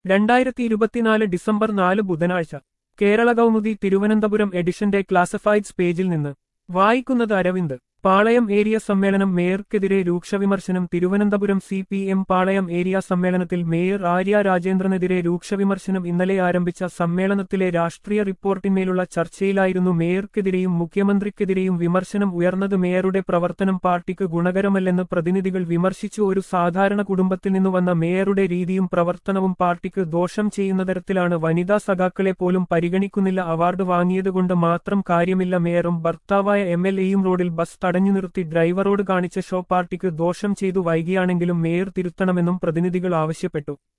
രണ്ടായിരത്തി ഇരുപത്തിനാല് ഡിസംബർ നാല് ബുധനാഴ്ച കേരള കൗമുദി തിരുവനന്തപുരം എഡിഷന്റെ ക്ലാസിഫൈഡ്സ് പേജിൽ നിന്ന് വായിക്കുന്നത് അരവിന്ദ് പാളയം ഏരിയ സമ്മേളനം മേയർക്കെതിരെ രൂക്ഷവിമർശനം Thiruvananthapuram C P M Palayam area സമ്മേളനത്തിൽ മേയർ ആര്യ രാജേന്ദ്രനെതിരെ രൂക്ഷവിമർശനം ഇന്നലെ ആരംഭിച്ച സമ്മേളനത്തിലെ രാഷ്ട്രീയ റിപ്പോർട്ടിന്മേലുള്ള ചർച്ചയിലായിരുന്നു മേയർക്കെതിരെയും മുഖ്യമന്ത്രിക്കെതിരെയും വിമർശനം ഉയർന്നത് മേയറുടെ പ്രവർത്തനം പാർട്ടിക്ക് ഗുണകരമല്ലെന്ന് പ്രതിനിധികൾ വിമർശിച്ചു ഒരു സാധാരണ കുടുംബത്തിൽ നിന്നു വന്ന മേയറുടെ രീതിയും പ്രവർത്തനവും പാർട്ടിക്ക് ദോഷം ചെയ്യുന്ന തരത്തിലാണ് വനിതാ സഖാക്കളെ പോലും പരിഗണിക്കുന്നില്ല അവാർഡ് വാങ്ങിയതുകൊണ്ട് മാത്രം കാര്യമില്ല മേയറും ഭർത്താവായ എം എൽ എയും റോഡിൽ ബസ് തടഞ്ഞു നിർത്തി ഡ്രൈവറോട് കാണിച്ച ഷോ പാർട്ടിക്ക് ദോഷം ചെയ്തു വൈകിയാണെങ്കിലും മേയർ തിരുത്തണമെന്നും പ്രതിനിധികൾ ആവശ്യപ്പെട്ടു